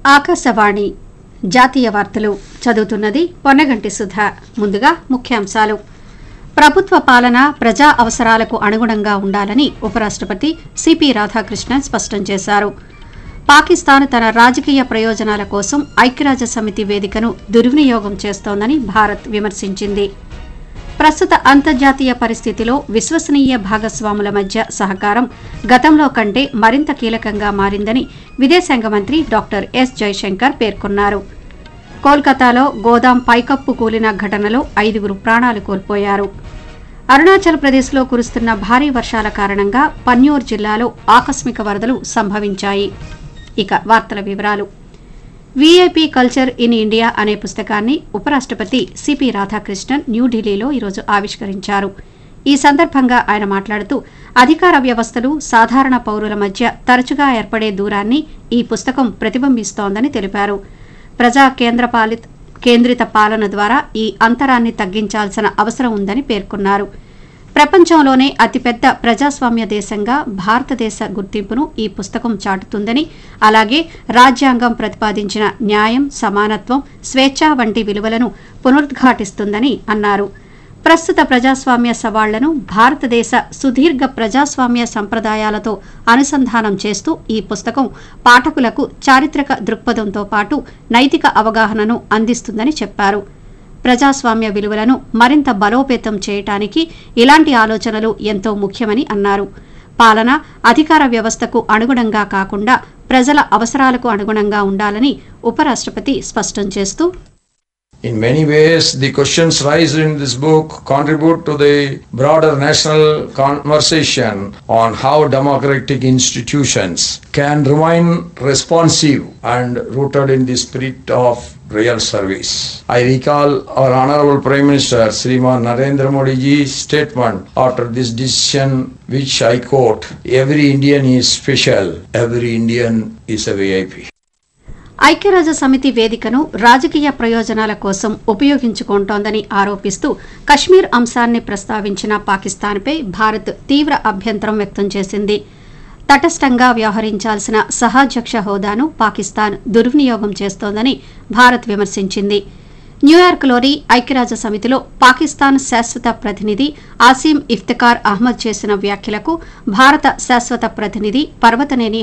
ఆకాశవాణి జాతీయ వార్తలు చదువుతున్నది పొన్నగంటి సుధ ముందుగా ముఖ్యాంశాలు ప్రభుత్వ పాలన ప్రజా అవసరాలకు అనుగుణంగా ఉండాలని ఉపరాష్ట్రపతి సిపి రాధాకృష్ణన్ స్పష్టం చేశారు పాకిస్తాన్ తన రాజకీయ ప్రయోజనాల కోసం ఐక్యరాజ్య సమితి వేదికను దుర్వినియోగం చేస్తోందని భారత్ విమర్శించింది ప్రస్తుత అంతర్జాతీయ పరిస్థితిలో విశ్వసనీయ భాగస్వాముల మధ్య సహకారం గతంలో కంటే మరింత కీలకంగా మారిందని విదేశాంగ మంత్రి డాక్టర్ ఎస్ జైశంకర్ పేర్కొన్నారు కోల్కతాలో గోదాం పైకప్పు కూలిన ఘటనలో ఐదుగురు ప్రాణాలు కోల్పోయారు అరుణాచల్ ప్రదేశ్లో కురుస్తున్న భారీ వర్షాల కారణంగా పన్యూర్ జిల్లాలో ఆకస్మిక వరదలు సంభవించాయి ఇక వార్తల వివరాలు వీఐపీ కల్చర్ ఇన్ ఇండియా అనే పుస్తకాన్ని ఉపరాష్ట్రపతి సిపి రాధాకృష్ణన్ న్యూఢిల్లీలో ఈరోజు ఆవిష్కరించారు ఈ సందర్భంగా ఆయన మాట్లాడుతూ అధికార వ్యవస్థలు సాధారణ పౌరుల మధ్య తరచుగా ఏర్పడే దూరాన్ని ఈ పుస్తకం ప్రతిబింబిస్తోందని తెలిపారు ప్రజా కేంద్రపాలిత కేంద్రిత పాలన ద్వారా ఈ అంతరాన్ని తగ్గించాల్సిన అవసరం ఉందని పేర్కొన్నారు ప్రపంచంలోనే అతిపెద్ద ప్రజాస్వామ్య దేశంగా భారతదేశ గుర్తింపును ఈ పుస్తకం చాటుతుందని అలాగే రాజ్యాంగం ప్రతిపాదించిన న్యాయం సమానత్వం స్వేచ్ఛ వంటి విలువలను పునరుద్ఘాటిస్తుందని అన్నారు ప్రస్తుత ప్రజాస్వామ్య సవాళ్లను భారతదేశ సుదీర్ఘ ప్రజాస్వామ్య సంప్రదాయాలతో అనుసంధానం చేస్తూ ఈ పుస్తకం పాఠకులకు చారిత్రక దృక్పథంతో పాటు నైతిక అవగాహనను అందిస్తుందని చెప్పారు ప్రజాస్వామ్య విలువలను మరింత బలోపేతం చేయటానికి ఇలాంటి ఆలోచనలు ఎంతో ముఖ్యమని అన్నారు పాలన అధికార వ్యవస్థకు అనుగుణంగా కాకుండా ప్రజల అవసరాలకు అనుగుణంగా ఉండాలని ఉపరాష్ట్రపతి స్పష్టం చేస్తూ In many ways, the questions raised in this book contribute to the broader national conversation on how democratic institutions can remain responsive and rooted in the spirit of real service. I recall our Honorable Prime Minister Sriman Narendra Modi ji's statement after this decision, which I quote, Every Indian is special, every Indian is a VIP. ఐక్యరాజ్య సమితి వేదికను రాజకీయ ప్రయోజనాల కోసం ఉపయోగించుకుంటోందని ఆరోపిస్తూ కశ్మీర్ అంశాన్ని ప్రస్తావించిన పాకిస్తాన్పై భారత్ తీవ్ర అభ్యంతరం వ్యక్తం చేసింది తటస్థంగా వ్యవహరించాల్సిన సహాధ్యక్ష హోదాను పాకిస్తాన్ దుర్వినియోగం చేస్తోందని భారత్ విమర్శించింది న్యూయార్క్లోని ఐక్యరాజ్య సమితిలో పాకిస్తాన్ శాశ్వత ప్రతినిధి ఆసీం ఇఫ్తికార్ అహ్మద్ చేసిన వ్యాఖ్యలకు భారత శాశ్వత ప్రతినిధి పర్వతనేని